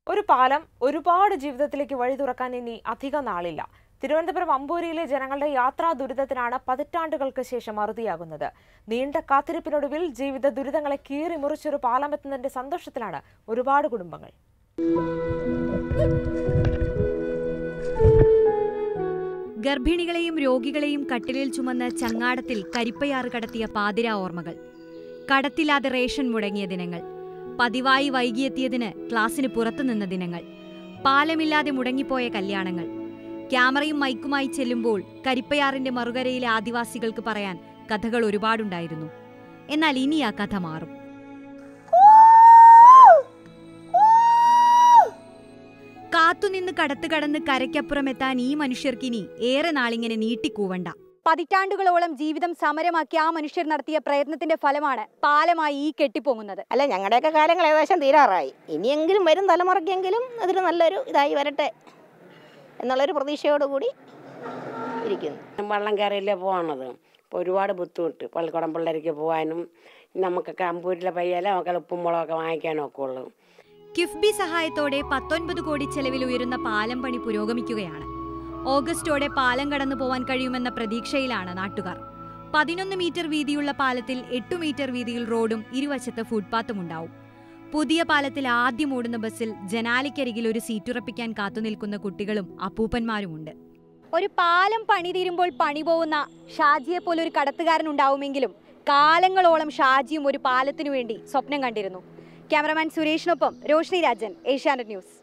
ഒരു പാലം ഒരുപാട് ജീവിതത്തിലേക്ക് വഴി തുറക്കാൻ ഇനി അധിക നാളില്ല തിരുവനന്തപുരം അമ്പൂരിയിലെ ജനങ്ങളുടെ യാത്രാ ദുരിതത്തിനാണ് പതിറ്റാണ്ടുകൾക്ക് ശേഷം അറുതിയാകുന്നത് നീണ്ട കാത്തിരിപ്പിനൊടുവിൽ ജീവിത ദുരിതങ്ങളെ കീറി മുറിച്ചൊരു പാലമെത്തുന്നതിന്റെ സന്തോഷത്തിലാണ് ഒരുപാട് കുടുംബങ്ങൾ ഗർഭിണികളെയും രോഗികളെയും കട്ടിലിൽ ചുമന്ന് ചങ്ങാടത്തിൽ കരിപ്പയാറ് കടത്തിയ പാതിര ഓർമ്മകൾ കടത്തില്ലാതെ റേഷൻ മുടങ്ങിയ ദിനങ്ങൾ പതിവായി വൈകിയെത്തിയതിന് ക്ലാസ്സിന് പുറത്തുനിന്ന ദിനങ്ങൾ പാലമില്ലാതെ മുടങ്ങിപ്പോയ കല്യാണങ്ങൾ ക്യാമറയും മൈക്കുമായി ചെല്ലുമ്പോൾ കരിപ്പയാറിന്റെ മറുകരയിലെ ആദിവാസികൾക്ക് പറയാൻ കഥകൾ ഒരുപാടുണ്ടായിരുന്നു എന്നാൽ ഇനി ആ കഥ മാറും കാത്തുനിന്ന് കടത്ത് കടന്ന് കരയ്ക്കപ്പുറം എത്താൻ ഈ മനുഷ്യർക്കിനി ഏറെ നാളിങ്ങനെ നീട്ടിക്കൂവണ്ട പതിറ്റാണ്ടുകളോളം ജീവിതം സമരമാക്കി ആ മനുഷ്യർ നടത്തിയ പ്രയത്നത്തിന്റെ ഫലമാണ് പാലമായി ഈ കെട്ടിപ്പൊങ്ങുന്നത് അല്ല ഞങ്ങളുടെയൊക്കെ കാലങ്ങൾ ഏകദേശം തീരാറായി ഇനിയെങ്കിലും വരും തലമുറയ്ക്കെങ്കിലും അതിൽ നല്ലൊരു ഇതായി വരട്ടെ എന്നുള്ളൊരു പ്രതീക്ഷയോടുകൂടി ഇരിക്കുന്നു വള്ളം കയറിയല്ലേ പോകണത് അപ്പോൾ ഒരുപാട് ബുദ്ധിമുട്ട് പള്ളിക്കുടം പിള്ളേർക്ക് പോകാനും നമുക്കൊക്കെ അമ്പൂരിലെ പയ്യാലും നമുക്ക് ഉപ്പും മുളകൊക്കെ വാങ്ങിക്കാനും ഒക്കെ ഉള്ളൂ കിഫ്ബി സഹായത്തോടെ പത്തൊൻപത് കോടി ചെലവിൽ ഉയരുന്ന പാലം പണി പുരോഗമിക്കുകയാണ് ഓഗസ്റ്റോടെ പാലം കടന്നു പോവാൻ കഴിയുമെന്ന പ്രതീക്ഷയിലാണ് നാട്ടുകാർ പതിനൊന്ന് മീറ്റർ വീതിയുള്ള പാലത്തിൽ എട്ടു മീറ്റർ വീതിയിൽ റോഡും ഇരുവശത്ത് ഫുട്പാത്തും ഉണ്ടാവും പുതിയ പാലത്തിൽ ആദ്യം ഓടുന്ന ബസ്സിൽ ജനാലിക്കരികിൽ ഒരു സീറ്റുറപ്പിക്കാൻ കാത്തുനിൽക്കുന്ന കുട്ടികളും അപ്പൂപ്പന്മാരുമുണ്ട് ഒരു പാലം പണി തീരുമ്പോൾ പണി പോകുന്ന ഷാജിയെ പോലെ ഒരു കടത്തുകാരൻ ഉണ്ടാവുമെങ്കിലും കാലങ്ങളോളം ഷാജിയും ഒരു പാലത്തിനു വേണ്ടി സ്വപ്നം കണ്ടിരുന്നു ക്യാമറമാൻ സുരേഷിനൊപ്പം രോഷ്നി രാജൻ ഏഷ്യാനെറ്റ് ന്യൂസ്